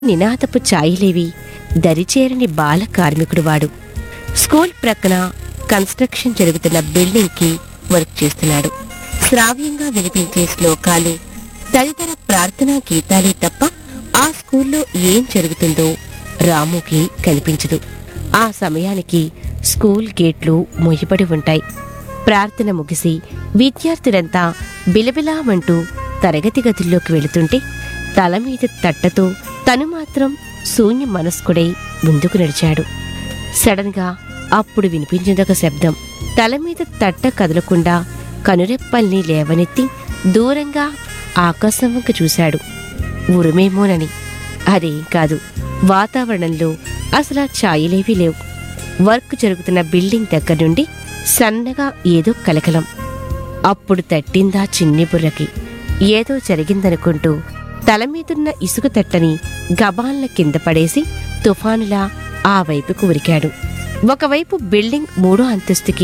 నినాదపు ఛాయలేవి దరిచేరని బాల కార్మికుడు వాడు స్కూల్ ప్రక్కన కన్స్ట్రక్షన్ జరుగుతున్న బిల్డింగ్కి వర్క్ చేస్తున్నాడు శ్రావ్యంగా వినిపించే శ్లోకాలు తదితర ప్రార్థనా గీతాలే తప్ప ఆ స్కూల్లో ఏం జరుగుతుందో రాముకి కనిపించదు ఆ సమయానికి స్కూల్ గేట్లు మూయబడి ఉంటాయి ప్రార్థన ముగిసి విద్యార్థులంతా బిలబిలామంటూ తరగతి గదుల్లోకి వెళుతుంటే తల మీద తట్టతో తను మాత్రం శూన్య మనస్కుడై ముందుకు నడిచాడు సడన్ గా అప్పుడు వినిపించిందొక శబ్దం తల మీద తట్ట కదలకుండా కనురెప్పల్ని లేవనెత్తి దూరంగా ఆకాశం వంక చూశాడు ఉరుమేమోనని అదేం కాదు వాతావరణంలో అసలు ఆ ఛాయలేవీ లేవు వర్క్ జరుగుతున్న బిల్డింగ్ దగ్గర నుండి సన్నగా ఏదో కలకలం అప్పుడు తట్టిందా చిన్ని బుర్రకి ఏదో జరిగిందనుకుంటూ తల మీదున్న ఇసుక తట్టని గబాల్న కింద పడేసి తుఫానులా ఆ వైపుకు ఉరికాడు ఒకవైపు బిల్డింగ్ మూడో అంతస్తుకి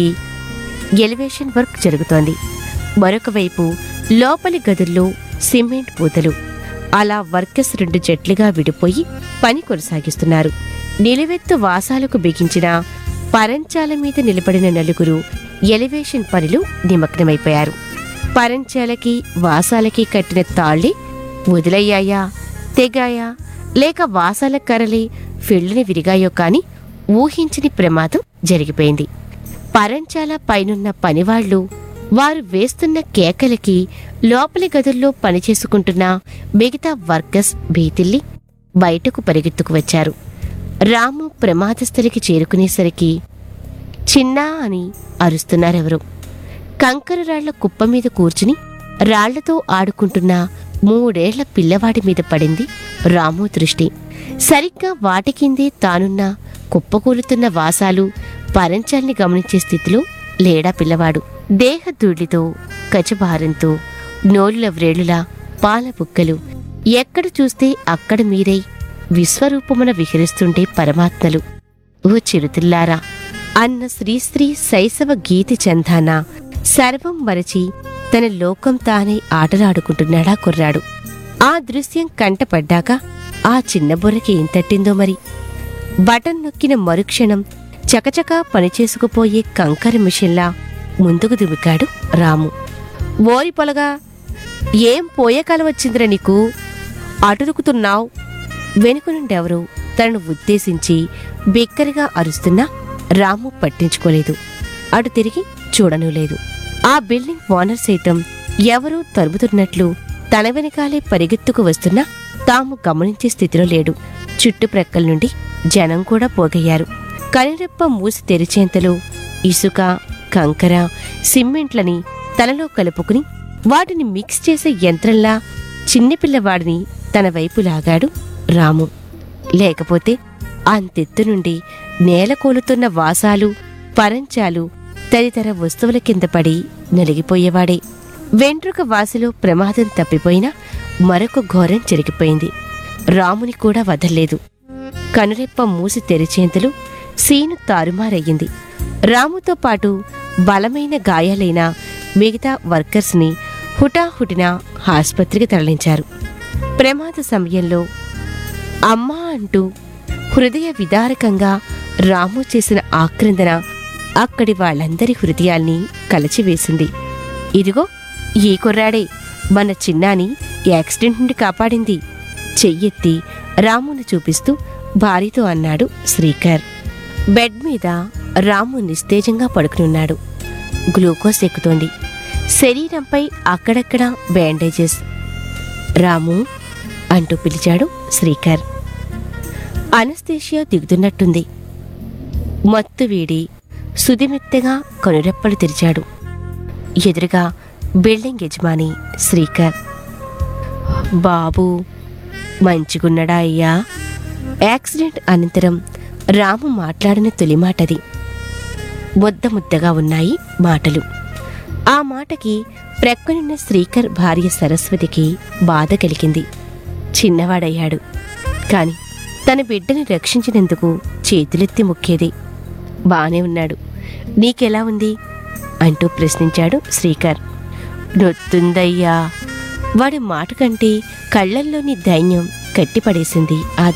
ఎలివేషన్ వర్క్ జరుగుతోంది మరొక వైపు లోపలి గదుల్లో సిమెంట్ పూతలు అలా వర్కర్స్ రెండు జట్లుగా విడిపోయి పని కొనసాగిస్తున్నారు నిలువెత్తు వాసాలకు బిగించిన పరంచాల మీద నిలబడిన నలుగురు ఎలివేషన్ పనులు నిమగ్నమైపోయారు పరంచాలకి వాసాలకి కట్టిన తాళ్ళి వదిలయ్యాయా తెగాయా లేక వాసాల కర్రలే ఫిళ్ళుని విరిగాయో కాని ఊహించని ప్రమాదం జరిగిపోయింది పరంచాల పైనున్న పనివాళ్లు వారు వేస్తున్న కేకలకి లోపలి గదుల్లో పనిచేసుకుంటున్న మిగతా వర్కర్స్ భీతిల్లి బయటకు పరిగెత్తుకు వచ్చారు రాము ప్రమాదస్థలికి చేరుకునేసరికి చిన్నా అని అరుస్తున్నారెవరో కంకర రాళ్ల కుప్ప మీద కూర్చుని రాళ్లతో ఆడుకుంటున్న మూడేళ్ల పిల్లవాడి మీద పడింది రాము దృష్టి సరిగ్గా వాటి కిందే తానున్న కుప్పకూలుతున్న వాసాలు పరంచాల్ని గమనించే స్థితిలో లేడా పిల్లవాడు దేహధూళితో కచభారంతో నోలుల వ్రేళులా పాల బుక్కలు ఎక్కడ చూస్తే అక్కడ మీరై విశ్వరూపమున విహరిస్తుండే పరమాత్మలు ఓ చిరుతిల్లారా అన్న శ్రీశ్రీ శైశవ గీతి చందాన సర్వం మరచి తన లోకం తానే ఆటలాడుకుంటున్నాడా కుర్రాడు ఆ దృశ్యం కంటపడ్డాక ఆ చిన్న బుర్రకి ఏం తట్టిందో మరి బటన్ నొక్కిన మరుక్షణం చకచకా పనిచేసుకుపోయే కంకర మిషన్లా ముందుకు దుమికాడు రాము ఓరి పొలగా ఏం పోయే కాలం వచ్చిందిరా నీకు అటురుకుతున్నావు వెనుక నుండెవరో తనను ఉద్దేశించి బిక్కరగా అరుస్తున్నా రాము పట్టించుకోలేదు అటు తిరిగి చూడనూ లేదు ఆ బిల్డింగ్ ఓనర్ సైతం ఎవరూ తరుముతున్నట్లు తన వెనకాలే పరిగెత్తుకు వస్తున్నా తాము గమనించే స్థితిలో లేడు చుట్టుప్రక్కల నుండి జనం కూడా పోగయ్యారు కనురెప్ప మూసి తెరిచేంతలో ఇసుక కంకర సిమెంట్లని తనలో కలుపుకుని వాటిని మిక్స్ చేసే యంత్రంలా చిన్నపిల్లవాడిని తన వైపు లాగాడు రాము లేకపోతే అంతెత్తు నుండి నేల కూలుతున్న వాసాలు పరంచాలు తదితర వస్తువుల కింద పడి నలిగిపోయేవాడే వెంట్రుక వాసిలో ప్రమాదం తప్పిపోయినా మరొక ఘోరం జరిగిపోయింది రాముని కూడా వదల్లేదు కనురెప్ప మూసి తెరిచేంతలో సీను తారుమారయ్యింది రాముతో పాటు బలమైన గాయాలైన మిగతా వర్కర్స్ని హుటాహుటిన ఆస్పత్రికి తరలించారు ప్రమాద సమయంలో అమ్మా అంటూ హృదయ విదారకంగా రాము చేసిన ఆక్రందన అక్కడి వాళ్ళందరి హృదయాల్ని కలచివేసింది ఇదిగో ఈ కుర్రాడే మన చిన్నాని యాక్సిడెంట్ నుండి కాపాడింది చెయ్యెత్తి రామును చూపిస్తూ భార్యతో అన్నాడు శ్రీకర్ బెడ్ మీద రాము నిస్తేజంగా పడుకునున్నాడు గ్లూకోజ్ ఎక్కుతోంది శరీరంపై అక్కడక్కడ బ్యాండేజెస్ రాము అంటూ పిలిచాడు శ్రీకర్ అనస్థేషియా దిగుతున్నట్టుంది మత్తు వీడి సుదిమెత్తగా కనురెప్పలు తెరిచాడు ఎదురుగా బిల్డింగ్ యజమాని శ్రీకర్ బాబు మంచిగున్నడా అయ్యా యాక్సిడెంట్ అనంతరం రాము మాట్లాడిన తొలి మాటది ముద్ద ముద్దగా ఉన్నాయి మాటలు ఆ మాటకి ప్రక్కనున్న శ్రీకర్ భార్య సరస్వతికి బాధ కలిగింది చిన్నవాడయ్యాడు కాని తన బిడ్డని రక్షించినందుకు చేతులెత్తి మొక్కేది బానే ఉన్నాడు నీకెలా ఉంది అంటూ ప్రశ్నించాడు శ్రీకర్ నొత్తుందయ్యా వాడి మాట కంటే కళ్ళల్లోని దైన్యం కట్టిపడేసింది ఆ